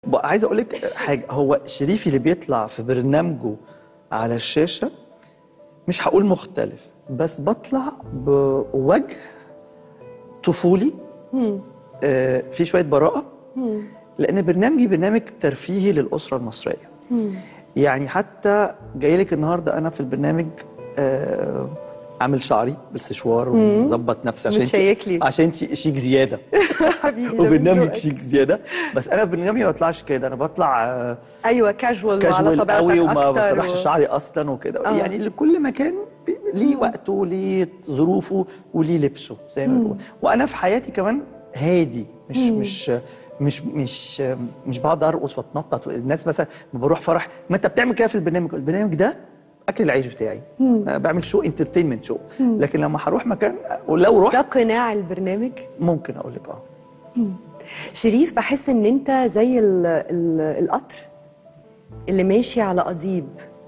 بقى عايز اقول لك حاجه هو شريفي اللي بيطلع في برنامجه على الشاشه مش هقول مختلف بس بطلع بوجه طفولي آه في شويه براءه لان برنامجي برنامج ترفيهي للاسره المصريه يعني حتى جاي لك النهارده انا في البرنامج آه عامل شعري بالسشوار ومظبط نفسي عشان متشيك لي. انت عشان انت شيك زياده حبيبي ده وبرنامج ذوقك. شيك زياده بس انا في برنامجي ما بطلعش كده انا بطلع آه ايوه كاجوال وعلى كاجوال طبيعتك قوي وما أكتر بسرحش و- شعري اصلا وكده آه. يعني لكل مكان بي- ليه وقته وليه ظروفه وليه لبسه زي ما بنقول وانا في حياتي كمان هادي مش مش مش مش مش بقعد ارقص واتنطط الناس مثلا لما بروح فرح ما انت بتعمل كده في البرنامج البرنامج ده اكل العيش بتاعي أنا بعمل شو انترتينمنت شو لكن لما هروح مكان ولو ده رحت قناع البرنامج ممكن اقول لك اه شريف بحس ان انت زي ال ال القطر اللي ماشي على قضيب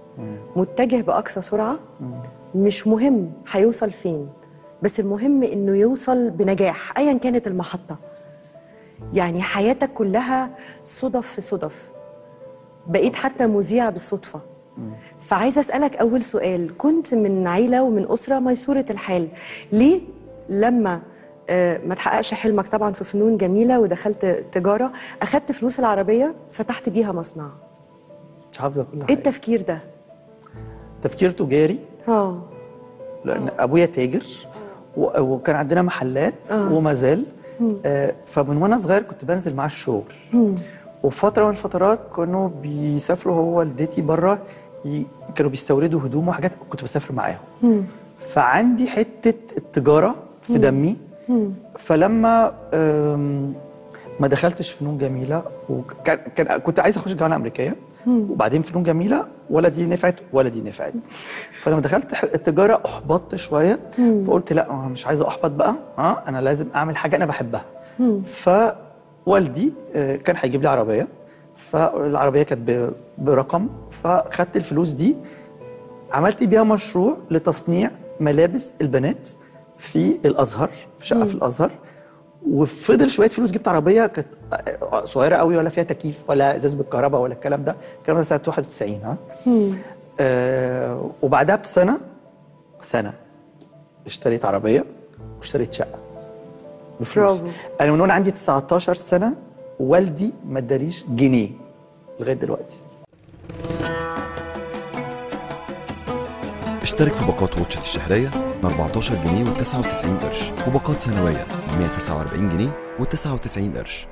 متجه باقصى سرعه مش مهم هيوصل فين بس المهم انه يوصل بنجاح ايا كانت المحطه يعني حياتك كلها صدف في صدف بقيت حتى مذيعه بالصدفه فعايزه اسالك اول سؤال كنت من عيله ومن اسره ميسوره الحال ليه لما آه، ما تحققش حلمك طبعا في فنون جميله ودخلت تجاره اخدت فلوس العربيه فتحت بيها مصنع مش حافظه كل ايه حاجه التفكير ده تفكير تجاري اه لان ابويا تاجر و- وكان عندنا محلات وما زال آه، فمن وانا صغير كنت بنزل معاه الشغل وفي فتره من الفترات كانوا بيسافروا هو والدتي بره ي- كانوا بيستوردوا هدوم وحاجات كنت بسافر معاهم فعندي حته التجاره في دمي فلما آم، ما دخلتش فنون جميله وكان كان كنت عايز اخش الجامعه الامريكيه وبعدين فنون جميله ولا دي نفعت ولا دي نفعت فلما دخلت ح- التجاره احبطت شويه فقلت لا أنا مش عايز احبط بقى اه انا لازم اعمل حاجه انا بحبها فوالدي آه، كان هيجيب لي عربيه فالعربيه كانت ب- برقم فخدت الفلوس دي عملت بيها مشروع لتصنيع ملابس البنات في الازهر في شقه في الازهر وفضل شويه فلوس جبت عربيه كانت صغيره قوي ولا فيها تكييف ولا ازاز بالكهرباء ولا الكلام ده الكلام ده سنه 91 ها آه وبعدها بسنه سنه اشتريت عربيه واشتريت شقه بفلوس برافو. انا من وانا عندي 19 سنه والدي ما اداليش جنيه لغايه دلوقتي اشترك في باقات واتشت الشهرية ب 14 جنيه و99 قرش وباقات سنوية ب 149 جنيه و99 قرش